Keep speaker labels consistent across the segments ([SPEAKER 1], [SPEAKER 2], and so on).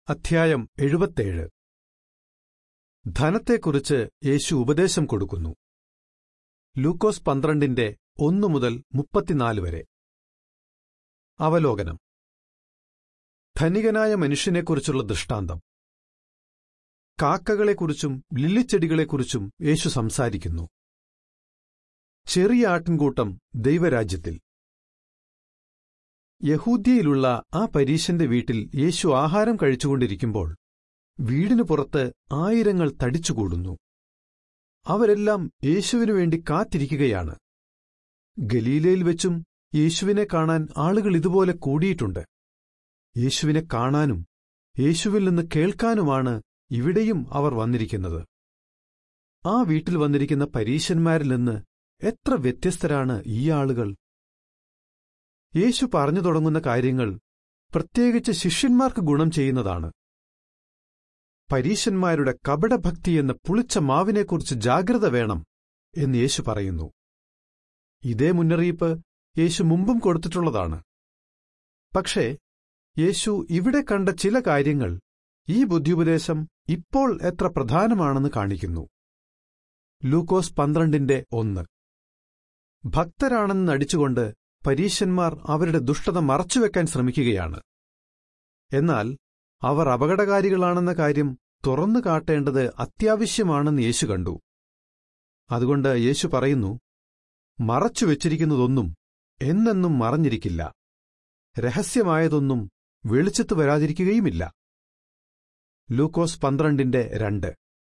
[SPEAKER 1] അധ്യായം എഴുപത്തേഴ് ധനത്തെക്കുറിച്ച് യേശു ഉപദേശം കൊടുക്കുന്നു ലൂക്കോസ് പന്ത്രണ്ടിന്റെ ഒന്നു മുതൽ മുപ്പത്തിനാല് വരെ അവലോകനം ധനികനായ മനുഷ്യനെക്കുറിച്ചുള്ള ദൃഷ്ടാന്തം കാക്കകളെക്കുറിച്ചും ലില്ലിച്ചെടികളെക്കുറിച്ചും യേശു സംസാരിക്കുന്നു ചെറിയ ആട്ടിൻകൂട്ടം ദൈവരാജ്യത്തിൽ യഹൂദ്യയിലുള്ള ആ പരീശന്റെ വീട്ടിൽ യേശു ആഹാരം കഴിച്ചുകൊണ്ടിരിക്കുമ്പോൾ വീടിനു പുറത്ത് ആയിരങ്ങൾ തടിച്ചുകൂടുന്നു അവരെല്ലാം യേശുവിനു വേണ്ടി കാത്തിരിക്കുകയാണ് ഗലീലയിൽ വെച്ചും യേശുവിനെ കാണാൻ ആളുകൾ ഇതുപോലെ കൂടിയിട്ടുണ്ട് യേശുവിനെ കാണാനും യേശുവിൽ നിന്ന് കേൾക്കാനുമാണ് ഇവിടെയും അവർ വന്നിരിക്കുന്നത് ആ വീട്ടിൽ വന്നിരിക്കുന്ന പരീശന്മാരിൽ നിന്ന് എത്ര വ്യത്യസ്തരാണ് ഈ ആളുകൾ യേശു പറഞ്ഞു തുടങ്ങുന്ന കാര്യങ്ങൾ പ്രത്യേകിച്ച് ശിഷ്യന്മാർക്ക് ഗുണം ചെയ്യുന്നതാണ് പരീശന്മാരുടെ കപടഭക്തി എന്ന പുളിച്ച മാവിനെക്കുറിച്ച് ജാഗ്രത വേണം എന്ന് യേശു പറയുന്നു ഇതേ മുന്നറിയിപ്പ് യേശു മുമ്പും കൊടുത്തിട്ടുള്ളതാണ് പക്ഷേ യേശു ഇവിടെ കണ്ട ചില കാര്യങ്ങൾ ഈ ബുദ്ധിയുപദേശം ഇപ്പോൾ എത്ര പ്രധാനമാണെന്ന് കാണിക്കുന്നു ലൂക്കോസ് പന്ത്രണ്ടിന്റെ ഒന്ന് ഭക്തരാണെന്ന് നടിച്ചുകൊണ്ട് പരീശന്മാർ അവരുടെ ദുഷ്ടത മറച്ചുവെക്കാൻ ശ്രമിക്കുകയാണ് എന്നാൽ അവർ അപകടകാരികളാണെന്ന കാര്യം തുറന്നു കാട്ടേണ്ടത് അത്യാവശ്യമാണെന്ന് യേശു കണ്ടു അതുകൊണ്ട് യേശു പറയുന്നു മറച്ചുവെച്ചിരിക്കുന്നതൊന്നും എന്നെന്നും മറഞ്ഞിരിക്കില്ല രഹസ്യമായതൊന്നും വെളിച്ചത്ത് വരാതിരിക്കുകയുമില്ല ലൂക്കോസ് പന്ത്രണ്ടിന്റെ രണ്ട്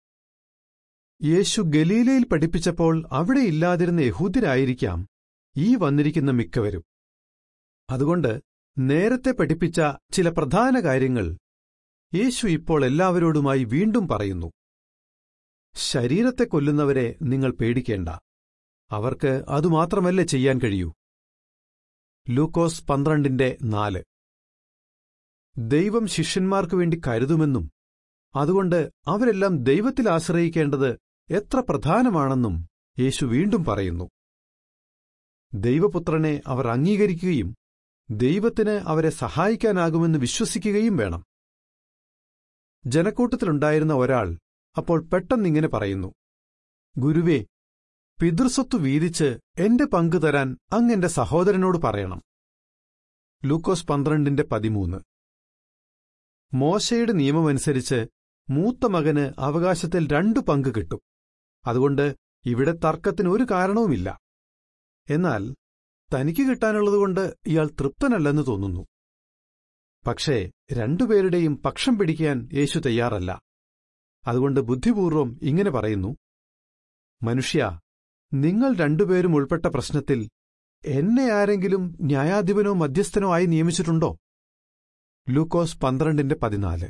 [SPEAKER 1] യേശു ഗലീലയിൽ പഠിപ്പിച്ചപ്പോൾ അവിടെ ഇല്ലാതിരുന്ന യഹൂദ്യരായിരിക്കാം ഈ വന്നിരിക്കുന്ന മിക്കവരും അതുകൊണ്ട് നേരത്തെ പഠിപ്പിച്ച ചില പ്രധാന കാര്യങ്ങൾ യേശു ഇപ്പോൾ എല്ലാവരോടുമായി വീണ്ടും പറയുന്നു ശരീരത്തെ കൊല്ലുന്നവരെ നിങ്ങൾ പേടിക്കേണ്ട അവർക്ക് അതുമാത്രമല്ലേ ചെയ്യാൻ കഴിയൂ ലൂക്കോസ് പന്ത്രണ്ടിന്റെ നാല് ദൈവം ശിഷ്യന്മാർക്കു വേണ്ടി കരുതുമെന്നും അതുകൊണ്ട് അവരെല്ലാം ദൈവത്തിൽ ആശ്രയിക്കേണ്ടത് എത്ര പ്രധാനമാണെന്നും യേശു വീണ്ടും പറയുന്നു ദൈവപുത്രനെ അവർ അംഗീകരിക്കുകയും ദൈവത്തിന് അവരെ സഹായിക്കാനാകുമെന്ന് വിശ്വസിക്കുകയും വേണം ജനക്കൂട്ടത്തിലുണ്ടായിരുന്ന ഒരാൾ അപ്പോൾ പെട്ടെന്നിങ്ങനെ പറയുന്നു ഗുരുവേ പിതൃസ്വത്ത് വീതിച്ച് എന്റെ പങ്ക് തരാൻ അങ്ങെന്റെ സഹോദരനോട് പറയണം ലൂക്കോസ് പന്ത്രണ്ടിന്റെ പതിമൂന്ന് മോശയുടെ നിയമമനുസരിച്ച് മൂത്ത മകന് അവകാശത്തിൽ രണ്ടു പങ്ക് കിട്ടും അതുകൊണ്ട് ഇവിടെ തർക്കത്തിന് ഒരു കാരണവുമില്ല എന്നാൽ തനിക്ക് കിട്ടാനുള്ളതുകൊണ്ട് ഇയാൾ തൃപ്തനല്ലെന്ന് തോന്നുന്നു പക്ഷേ രണ്ടുപേരുടെയും പക്ഷം പിടിക്കാൻ യേശു തയ്യാറല്ല അതുകൊണ്ട് ബുദ്ധിപൂർവം ഇങ്ങനെ പറയുന്നു മനുഷ്യ നിങ്ങൾ രണ്ടുപേരും ഉൾപ്പെട്ട പ്രശ്നത്തിൽ എന്നെ ആരെങ്കിലും ന്യായാധിപനോ മധ്യസ്ഥനോ ആയി നിയമിച്ചിട്ടുണ്ടോ ലൂക്കോസ് പന്ത്രണ്ടിന്റെ പതിനാല്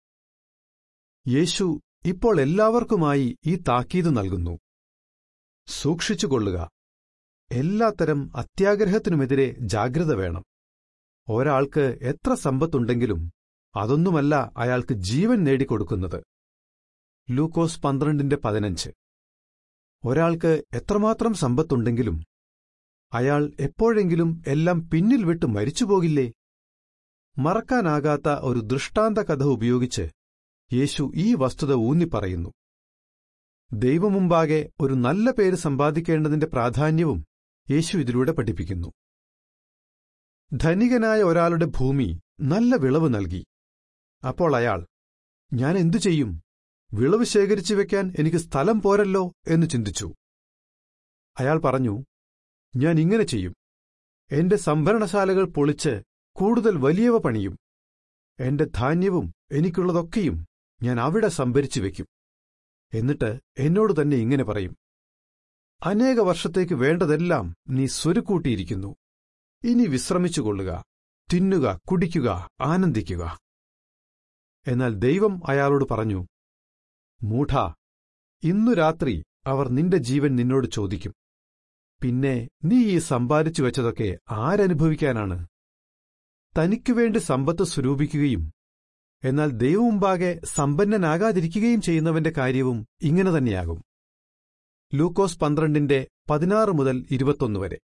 [SPEAKER 1] യേശു ഇപ്പോൾ എല്ലാവർക്കുമായി ഈ താക്കീത് നൽകുന്നു സൂക്ഷിച്ചുകൊള്ളുക എല്ലാത്തരം അത്യാഗ്രഹത്തിനുമെതിരെ ജാഗ്രത വേണം ഒരാൾക്ക് എത്ര സമ്പത്തുണ്ടെങ്കിലും അതൊന്നുമല്ല അയാൾക്ക് ജീവൻ നേടിക്കൊടുക്കുന്നത് ലൂക്കോസ് പന്ത്രണ്ടിന്റെ പതിനഞ്ച് ഒരാൾക്ക് എത്രമാത്രം സമ്പത്തുണ്ടെങ്കിലും അയാൾ എപ്പോഴെങ്കിലും എല്ലാം പിന്നിൽ വിട്ട് മരിച്ചുപോകില്ലേ മറക്കാനാകാത്ത ഒരു ദൃഷ്ടാന്ത കഥ ഉപയോഗിച്ച് യേശു ഈ വസ്തുത ഊന്നിപ്പറയുന്നു ദൈവമുമ്പാകെ ഒരു നല്ല പേര് സമ്പാദിക്കേണ്ടതിന്റെ പ്രാധാന്യവും യേശു ഇതിലൂടെ പഠിപ്പിക്കുന്നു ധനികനായ ഒരാളുടെ ഭൂമി നല്ല വിളവ് നൽകി അപ്പോൾ അയാൾ ഞാൻ എന്തു ചെയ്യും വിളവ് ശേഖരിച്ചു വെക്കാൻ എനിക്ക് സ്ഥലം പോരല്ലോ എന്ന് ചിന്തിച്ചു അയാൾ പറഞ്ഞു ഞാൻ ഇങ്ങനെ ചെയ്യും എന്റെ സംഭരണശാലകൾ പൊളിച്ച് കൂടുതൽ വലിയവ പണിയും എന്റെ ധാന്യവും എനിക്കുള്ളതൊക്കെയും ഞാൻ അവിടെ സംഭരിച്ചു വെക്കും എന്നിട്ട് എന്നോട് തന്നെ ഇങ്ങനെ പറയും അനേക വർഷത്തേക്ക് വേണ്ടതെല്ലാം നീ സ്വരുക്കൂട്ടിയിരിക്കുന്നു ഇനി വിശ്രമിച്ചുകൊള്ളുക തിന്നുക കുടിക്കുക ആനന്ദിക്കുക എന്നാൽ ദൈവം അയാളോട് പറഞ്ഞു മൂഢ ഇന്നു രാത്രി അവർ നിന്റെ ജീവൻ നിന്നോട് ചോദിക്കും പിന്നെ നീ ഈ സമ്പാദിച്ചു വെച്ചതൊക്കെ ആരനുഭവിക്കാനാണ് തനിക്കുവേണ്ടി സമ്പത്ത് സ്വരൂപിക്കുകയും എന്നാൽ ദൈവമുമ്പാകെ സമ്പന്നനാകാതിരിക്കുകയും ചെയ്യുന്നവന്റെ കാര്യവും ഇങ്ങനെ തന്നെയാകും ലൂക്കോസ് പന്ത്രണ്ടിന്റെ പതിനാറ് മുതൽ ഇരുപത്തൊന്ന് വരെ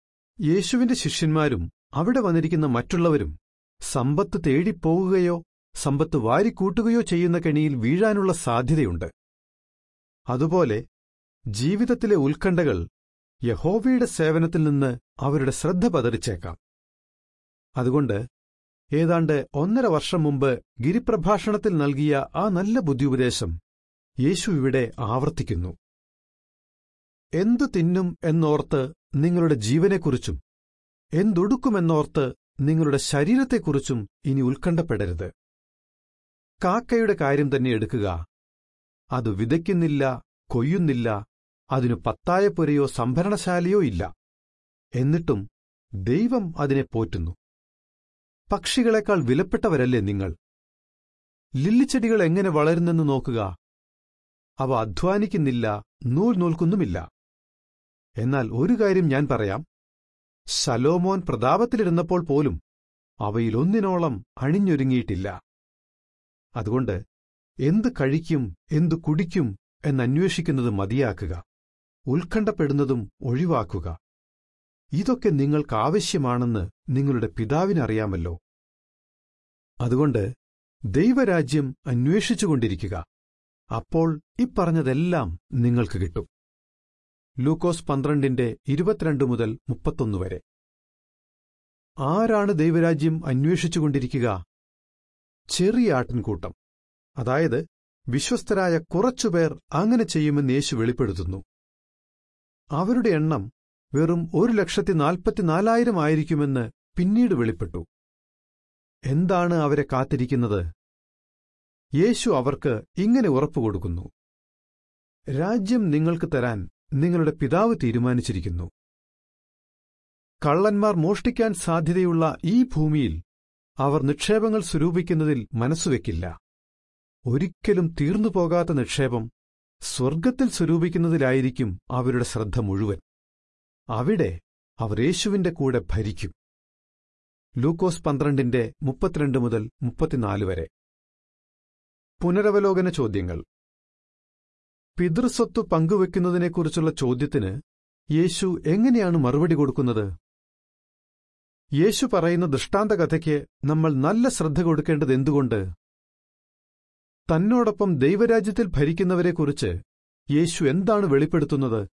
[SPEAKER 1] യേശുവിന്റെ ശിഷ്യന്മാരും അവിടെ വന്നിരിക്കുന്ന മറ്റുള്ളവരും സമ്പത്ത് തേടിപ്പോകുകയോ സമ്പത്ത് വാരിക്കൂട്ടുകയോ ചെയ്യുന്ന കെണിയിൽ വീഴാനുള്ള സാധ്യതയുണ്ട് അതുപോലെ ജീവിതത്തിലെ ഉത്കണ്ഠകൾ യഹോവയുടെ സേവനത്തിൽ നിന്ന് അവരുടെ ശ്രദ്ധ പതറിച്ചേക്കാം അതുകൊണ്ട് ഏതാണ്ട് ഒന്നര വർഷം മുമ്പ് ഗിരിപ്രഭാഷണത്തിൽ നൽകിയ ആ നല്ല ബുദ്ധിയുപദേശം യേശു ഇവിടെ ആവർത്തിക്കുന്നു എന്തു തിന്നും എന്നോർത്ത് നിങ്ങളുടെ ജീവനെക്കുറിച്ചും എന്തൊടുക്കുമെന്നോർത്ത് നിങ്ങളുടെ ശരീരത്തെക്കുറിച്ചും ഇനി ഉത്കണ്ഠപ്പെടരുത് കാക്കയുടെ കാര്യം തന്നെ എടുക്കുക അത് വിതയ്ക്കുന്നില്ല കൊയ്യുന്നില്ല അതിനു പത്തായപ്പുരയോ സംഭരണശാലയോ ഇല്ല എന്നിട്ടും ദൈവം അതിനെ പോറ്റുന്നു പക്ഷികളെക്കാൾ വിലപ്പെട്ടവരല്ലേ നിങ്ങൾ ലില്ലിച്ചെടികൾ എങ്ങനെ വളരുന്നെന്ന് നോക്കുക അവ അധ്വാനിക്കുന്നില്ല നൂൽ നൂൽക്കുന്നുമില്ല എന്നാൽ ഒരു കാര്യം ഞാൻ പറയാം ശലോമോൻ പ്രതാപത്തിലിരുന്നപ്പോൾ പോലും അവയിലൊന്നിനോളം അണിഞ്ഞൊരുങ്ങിയിട്ടില്ല അതുകൊണ്ട് എന്ത് കഴിക്കും എന്തു കുടിക്കും എന്നന്വേഷിക്കുന്നത് മതിയാക്കുക ഉത്കണ്ഠപ്പെടുന്നതും ഒഴിവാക്കുക ഇതൊക്കെ നിങ്ങൾക്കാവശ്യമാണെന്ന് നിങ്ങളുടെ പിതാവിനറിയാമല്ലോ അതുകൊണ്ട് ദൈവരാജ്യം അന്വേഷിച്ചുകൊണ്ടിരിക്കുക അപ്പോൾ ഇപ്പറഞ്ഞതെല്ലാം നിങ്ങൾക്ക് കിട്ടും ലൂക്കോസ് പന്ത്രണ്ടിന്റെ ഇരുപത്തിരണ്ട് മുതൽ മുപ്പത്തൊന്ന് വരെ ആരാണ് ദൈവരാജ്യം അന്വേഷിച്ചുകൊണ്ടിരിക്കുക ചെറിയ ആട്ടിൻകൂട്ടം അതായത് വിശ്വസ്തരായ കുറച്ചുപേർ അങ്ങനെ ചെയ്യുമെന്ന് യേശു വെളിപ്പെടുത്തുന്നു അവരുടെ എണ്ണം വെറും ഒരു ലക്ഷത്തി നാൽപ്പത്തിനാലായിരം ആയിരിക്കുമെന്ന് പിന്നീട് വെളിപ്പെട്ടു എന്താണ് അവരെ കാത്തിരിക്കുന്നത് യേശു അവർക്ക് ഇങ്ങനെ ഉറപ്പുകൊടുക്കുന്നു രാജ്യം നിങ്ങൾക്ക് തരാൻ നിങ്ങളുടെ പിതാവ് തീരുമാനിച്ചിരിക്കുന്നു കള്ളന്മാർ മോഷ്ടിക്കാൻ സാധ്യതയുള്ള ഈ ഭൂമിയിൽ അവർ നിക്ഷേപങ്ങൾ സ്വരൂപിക്കുന്നതിൽ മനസ്സുവെക്കില്ല ഒരിക്കലും തീർന്നുപോകാത്ത നിക്ഷേപം സ്വർഗത്തിൽ സ്വരൂപിക്കുന്നതിലായിരിക്കും അവരുടെ ശ്രദ്ധ മുഴുവൻ അവിടെ അവർ യേശുവിന്റെ കൂടെ ഭരിക്കും ലൂക്കോസ് പന്ത്രണ്ടിന്റെ മുപ്പത്തിരണ്ട് മുതൽ മുപ്പത്തിനാല് വരെ പുനരവലോകന ചോദ്യങ്ങൾ പിതൃസ്വത്ത് പങ്കുവെക്കുന്നതിനെക്കുറിച്ചുള്ള ചോദ്യത്തിന് യേശു എങ്ങനെയാണ് മറുപടി കൊടുക്കുന്നത് യേശു പറയുന്ന ദൃഷ്ടാന്ത കഥയ്ക്ക് നമ്മൾ നല്ല ശ്രദ്ധ കൊടുക്കേണ്ടത് എന്തുകൊണ്ട് തന്നോടൊപ്പം ദൈവരാജ്യത്തിൽ ഭരിക്കുന്നവരെക്കുറിച്ച് യേശു എന്താണ് വെളിപ്പെടുത്തുന്നത്